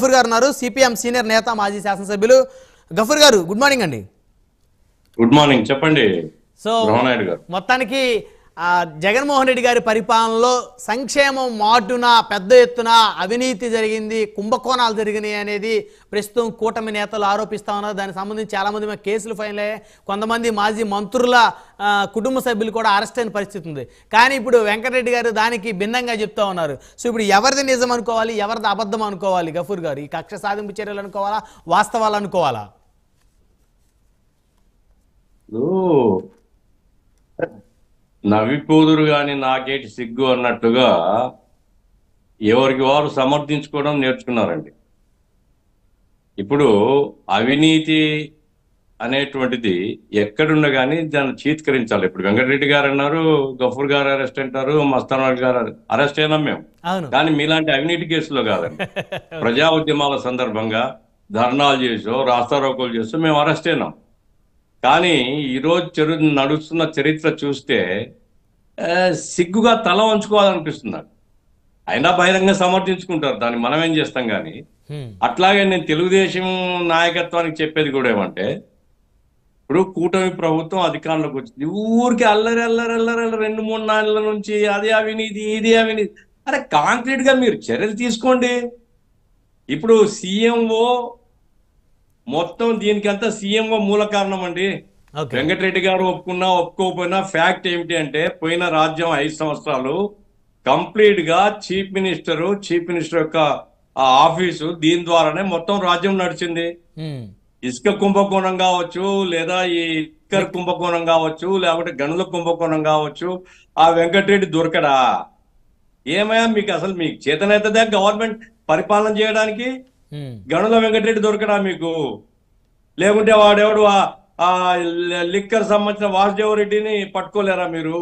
గఫూర్ గారు ఉన్నారు CPM senior నేత మాజీ శాసనసభ్యులు గఫూర్ గారు గుడ్ మార్నింగ్ అండి గుడ్ మార్నింగ్ చెప్పండి సో బ్రహ్మనాయుడు గారు మొత్తానికి ఆ, జగన్మోహన్ రెడ్డి గారి పరిపాలనలో సంక్షేమం మాటున పెద్ద ఎత్తున అవినీతి జరిగింది కుంభకోణాలు జరిగినాయి అనేది ప్రస్తుతం కూటమి నేతలు ఆరోపిస్తా ఉన్నారు దానికి సంబంధించి చాలా మంది మీద కేసులు ఫైల్ అయ్యాయి కొంతమంది మాజీ మంత్రుల ఆ, కుటుంబ సభ్యులు కూడా అరెస్ట్ అయిన పరిస్థితి ఉంది కానీ ఇప్పుడు వెంకటరెడ్డి గారు దానికి భిన్నంగా చెప్తా ఉన్నారు సో ఇప్పుడు ఎవరిది నిజం అనుకోవాలి ఎవరిది అబద్ధం అనుకోవాలి గఫూర్ గారు ఈ కక్ష సాధింపు చర్యలు అనుకోవాలా వాస్తవాలు అనుకోవాలా ఇప్పుడు నవ్వి కూతురు గాని నాకేటి సిగ్గు అన్నట్టుగా ఎవరికి వారు సమర్థించుకోవడం నేర్చుకున్నారండి ఇప్పుడు అవినీతి అనేటువంటిది ఎక్కడున్నా కానీ దాన్ని చీత్కరించాలి ఇప్పుడు వెంకటరెడ్డి గారు అన్నారు గఫూర్ గారు అరెస్ట్ అంటారు మస్తాన్ గారు అరెస్ట్ అయినాం మేము అవును కానీ మీలాంటి అవినీతి కేసులో కాదండి ప్రజా ఉద్యమాల సందర్భంగా ధర్నాలు చేసో రాస్తారోకోలు చేసో మేము అరెస్ట్ అయినాం కానీ ఈరోజు చెరు నడుస్తున్న చరిత్ర చూస్తే ఆ, సిగ్గుగా తల వంచుకోవాలనిపిస్తుంది నాకు అయినా బహిరంగ సమర్థించుకుంటారు దాన్ని మనం ఏం చేస్తాం కానీ హ్మ్. అట్లాగే నేను తెలుగుదేశం నాయకత్వానికి చెప్పేది కూడా ఏమంటే ఇప్పుడు కూటమి ప్రభుత్వం అధికారంలోకి వచ్చింది ఊరికి అల్లరి అల్లరి అల్లరి అల్లరి రెండు మూడు నాలుగుల నుంచి అది అవినీతి ఇది అవినీతి అరే కాంక్రీట్ గా మీరు చర్యలు తీసుకోండి ఇప్పుడు సీఎంఓ మొత్తం దీనికంతా సీఎంఓ మూల కారణం అండి ఓకే వెంకటరెడ్డి గారు ఒప్పుకున్నా ఒప్పుకోకపోయినా ఫ్యాక్ట్ ఏమిటి అంటే పోయిన రాజ్యం ఐదు సంవత్సరాలు కంప్లీట్ గా చీఫ్ మినిస్టర్ చీఫ్ మినిస్టర్ యొక్క ఆ ఆఫీసు దీని ద్వారానే మొత్తం రాజ్యం నడిచింది హ్మ్. ఇసుక కుంభకోణం కావచ్చు లేదా ఈ ఇక్కర్ కుంభకోణం కావచ్చు లేకపోతే గనుల కుంభకోణం కావచ్చు ఆ వెంకటరెడ్డి దొరకడా ఏమయ్యా మీకు అసలు మీకు చేతనైతుందా గవర్నమెంట్ పరిపాలన చేయడానికి హ్మ్. గనుల వెంకటరెడ్డి దొరకడా మీకు లేకుంటే వాడెవడు ఆ- ఆ లిక్కర్ సంబంధించిన వాసుదేవ రెడ్డిని పట్టుకోలేరా మీరు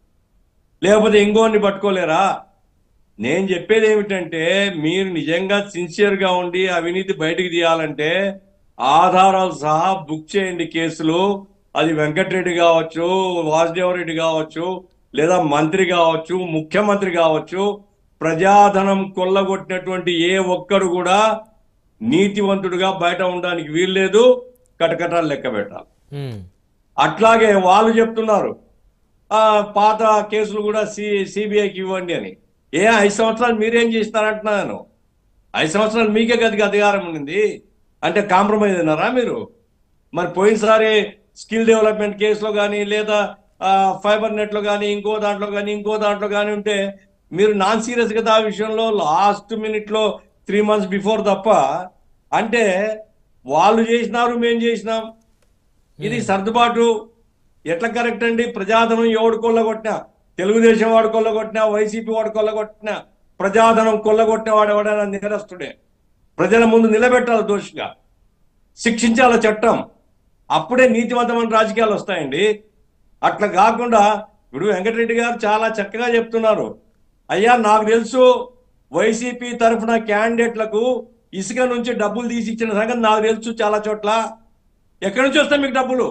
లేకపోతే ఇంకోని పట్టుకోలేరా నేను చెప్పేది ఏమిటంటే మీరు నిజంగా సిన్సియర్ గా ఉండి అవినీతి బయటికి తీయాలంటే ఆధారాలు సహా బుక్ చేయండి కేసులు అది వెంకటరెడ్డి కావచ్చు వాసుదేవ రెడ్డి కావచ్చు లేదా మంత్రి కావచ్చు ముఖ్యమంత్రి కావచ్చు ప్రజాధనం కొల్లగొట్టినటువంటి ఏ ఒక్కడు కూడా నీతివంతుడుగా బయట ఉండడానికి వీల్లేదు కటకటాలు లెక్క పెట్టాలి హ్మ్. అట్లాగే వాళ్ళు చెప్తున్నారు ఆ పాత కేసులు కూడా సి సిబిఐకి ఇవ్వండి అని ఏ ఐదు సంవత్సరాలు మీరేం చేస్తారంటున్నాను ఐదు సంవత్సరాలు మీకే గదికి అధికారం ఉంది అంటే కాంప్రమైజ్ అయినారా మీరు మరి పోయినసారి స్కిల్ డెవలప్మెంట్ కేసులో కానీ లేదా ఫైబర్ నెట్ లో కానీ ఇంకో దాంట్లో కానీ ఇంకో దాంట్లో కానీ ఉంటే మీరు నాన్ సీరియస్ గా ఆ విషయంలో లాస్ట్ మినిట్ లో త్రీ మంత్స్ బిఫోర్ తప్ప అంటే వాళ్ళు చేసినారు మేము చేసినాం ఇది సర్దుబాటు ఎట్లా కరెక్ట్ అండి ప్రజాధనం ఎవడు కొల్లగొట్టినా తెలుగుదేశం వాడు కొల్లగొట్టినా వైసీపీ వాడు కొల్లగొట్టినా ప్రజాధనం కొల్లగొట్టిన వాడు ఎవడైనా నేరస్తుడే ప్రజల ముందు నిలబెట్టాలి దోషిగా శిక్షించాల చట్టం అప్పుడే నీతివంతమైన రాజకీయాలు వస్తాయండి అట్లా కాకుండా ఇప్పుడు వెంకటరెడ్డి గారు చాలా చక్కగా చెప్తున్నారు అయ్యా నాకు తెలుసు వైసీపీ తరఫున క్యాండిడేట్లకు ఇసుక నుంచి డబ్బులు తీసి ఇచ్చిన సంగతి నాకు తెలుసు చాలా చోట్ల ఎక్కడి నుంచి వస్తాయి మీకు డబ్బులు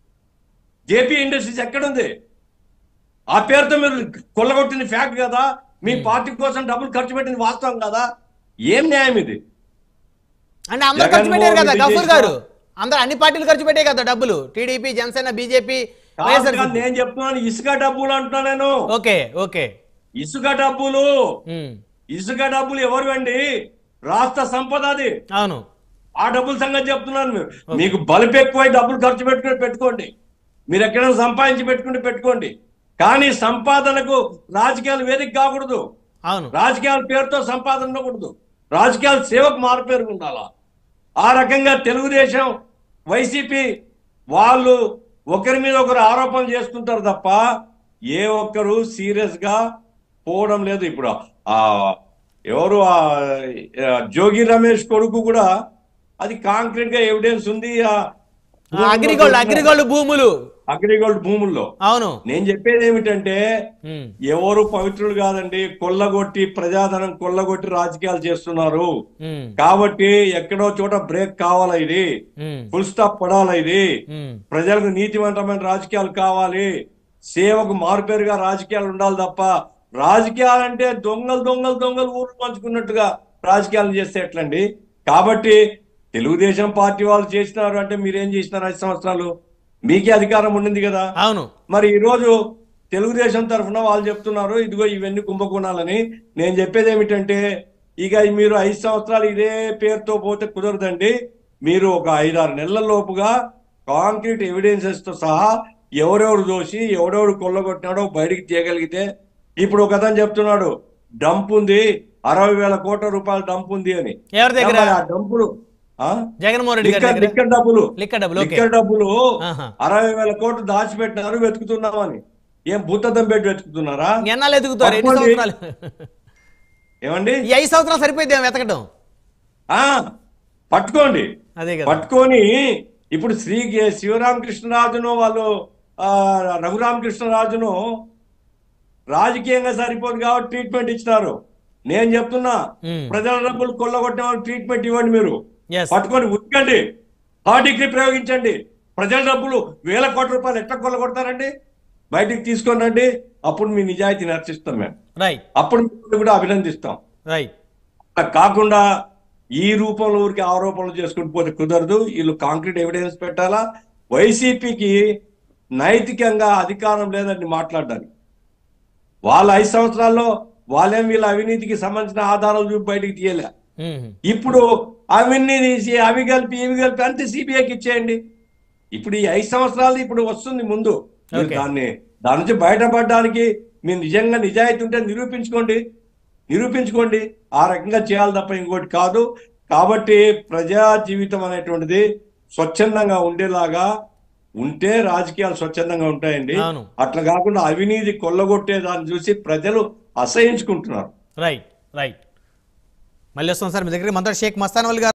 జేపీ ఇండస్ట్రీస్ ఎక్కడుంది ఆ పేరుతో మీరు కొల్లగొట్టిన ఫ్యాక్ట్ కదా మీ పార్టీ కోసం డబ్బులు ఖర్చు పెట్టింది వాస్తవం కదా ఏం న్యాయం ఇది అంటే అందరు ఖర్చు పెట్టారు కదా జగన్మోహన్ గఫూర్ రెడ్డి గారు అందరు అన్ని పార్టీలు ఖర్చు పెట్టాయి కదా డబ్బులు టీడీపీ జనసేన బీజేపీ కాదు కాదు, నేను చెప్తున్నాను ఇసుక డబ్బులు అంటున్నా నేను ఓకే ఓకే ఇసుక డబ్బులు ఉమ్, ఇసుక డబ్బులు ఎవరు అండి రాష్ట్ర సంపద అది అవును ఆ డబ్బుల సంగతి చెప్తున్నాను మీరు మీకు బలుపు ఎక్కువై డబ్బులు ఖర్చు పెట్టుకుని పెట్టుకోండి మీరు ఎక్కడైనా సంపాదించి పెట్టుకుంటే పెట్టుకోండి కానీ సంపాదనకు రాజకీయాలు వేదిక కాకూడదు అవును రాజకీయాల పేరుతో సంపాదన ఉండకూడదు రాజకీయాల సేవకు మారుపేరు ఉండాలా ఆ రకంగా తెలుగుదేశం వైసీపీ వాళ్ళు ఒకరి మీద ఒకరు ఆరోపణలు చేసుకుంటారు తప్ప ఏ ఒక్కరు సీరియస్ గా పోవడం లేదు ఇప్పుడు ఆ ఎవరు ఆ ఆ, జోగి రమేష్ కొడుకు కూడా అది కాంక్రీట్ గా ఎవిడెన్స్ ఉంది ఆ అగ్రిగోల్డ్ అగ్రిగోల్డ్ భూములు అగ్రిగోల్డ్ భూముల్లో అవును నేను చెప్పేది ఏమిటంటే ఉమ్, ఎవరు పవిత్రులు కాదండి కొల్లగొట్టి ప్రజాధనం కొల్లగొట్టి రాజకీయాలు చేస్తున్నారు ఉమ్, కాబట్టి ఎక్కడో చోట బ్రేక్ కావాలా ఇది ఉమ్, ఫుల్ స్టాప్ పడాలా ఇది ఉమ్, ప్రజలకు నీతివంతమైన రాజకీయాలు కావాలి సేవకు మారుపేరుగా రాజకీయాలు ఉండాలి తప్ప రాజకీయాలంటే దొంగలు దొంగలు దొంగలు ఊరు పంచుకున్నట్టుగా రాజకీయాలు చేస్తే ఎట్లండి కాబట్టి తెలుగుదేశం పార్టీ వాళ్ళు చేసినారు అంటే మీరేం చేసినారు ఐదు సంవత్సరాలు మీకే అధికారం ఉండింది కదా అవును మరి ఈ రోజు తెలుగుదేశం తరఫున వాళ్ళు చెప్తున్నారు ఇదిగో ఇవన్నీ కుంభకోణాలని నేను చెప్పేది ఏమిటంటే ఇక మీరు ఐదు సంవత్సరాలు ఇదే పేరుతో పోతే కుదరదండి మీరు ఒక ఐదారు నెలల లోపుగా కాంక్రీట్ ఎవిడెన్సెస్ తో సహా ఎవరెవరు దోషి ఎవరెవరు కొల్లగొట్టినాడో బయటికి తీయగలిగితే ఇప్పుడు ఒక అతను చెప్తున్నాడు డంప్ ఉంది అరవై వేల కోట్ల రూపాయల డంప్ ఉంది అని ఎవరి దగ్గర మరి ఆ డంపులు ఆ? జగన్మోహన్ రెడ్డి గారి లిక్కర్ దగ్గర లిక్కర్ డబ్బులు లిక్కర్ డబ్బులు ఓకే లిక్కర్ డబ్బులు ఆహా. అరవై వేల కోట్లు దాచిపెట్టినారు వెతుకుతున్నామని ఏం భూతద్దం పెట్టి వెతుకుతున్నారా ఎన్నాళ్ళు ఎదుగుతారు ఎన్ని తప్పండి. సంవత్సరాలు ఏమండి ఈ ఐదు సంవత్సరాలు సరిపోయింది వెతకడం ఆ పట్టుకోండి అదే కదా పట్టుకొని ఇప్పుడు శ్రీ గే- శివరామకృష్ణరాజును వాళ్ళు ఆ, రఘురామకృష్ణరాజును రాజకీయంగా సరిపోదు కాబట్టి ట్రీట్మెంట్ ఇచ్చినారు నేను చెప్తున్నా Hmm. ప్రజల డబ్బులు కొల్లగొట్టిన వాళ్ళు ట్రీట్మెంట్ ఇవ్వండి మీరు ఎస్ పట్టుకొని ఉత్కండి థర్డ్ డిగ్రీ ప్రయోగించండి ప్రజల డబ్బులు వేల కోట్ల రూపాయలు ఎట్లా కొల్లగొడతారండి బయటికి తీసుకొని రండి అప్పుడు మీ నిజాయితీని హర్షిస్తాం మేము రైట్ అప్పుడు మిమ్మల్ని కూడా అభినందిస్తాం రైట్ అలా కాకుండా ఈ రూపంలో ఊరికి ఆరోపణలు చేసుకుంటూ పోతే కుదరదు వీళ్ళు కాంక్రీట్ ఎవిడెన్స్ పెట్టాలా వైసీపీకి నైతికంగా అధికారం లేదని మాట్లాడడానికి వాళ్ళ ఐదు సంవత్సరాల్లో వాళ్ళేం వీళ్ళ అవినీతికి సంబంధించిన ఆధారాలు చూపి బయటికి తీయలే ఇప్పుడు అవన్నీ తీసి అవి కలిపి ఇవి కలిపి అంతే సిబిఐకి ఇచ్చేయండి ఇప్పుడు ఈ ఐదు సంవత్సరాలు ఇప్పుడు వస్తుంది ముందు మీరు Okay. దాన్ని దాని నుంచి బయటపడడానికి మీరు నిజంగా నిజాయితీ ఉంటే నిరూపించుకోండి నిరూపించుకోండి ఆ రకంగా చేయాలి తప్ప ఇంకోటి కాదు కాబట్టి ప్రజా జీవితం అనేటువంటిది స్వచ్ఛందంగా ఉండేలాగా ఉంటే రాజకీయాలు స్వచ్ఛందంగా ఉంటాయండి అవును. అట్లా కాకుండా అవినీతి కొల్లగొట్టే దాన్ని చూసి ప్రజలు అసహించుకుంటున్నారు రైట్ రైట్ మళ్ళీ వస్తాం సార్ మీ దగ్గర మనతో షేక్ మస్తాన్ వల్ గారు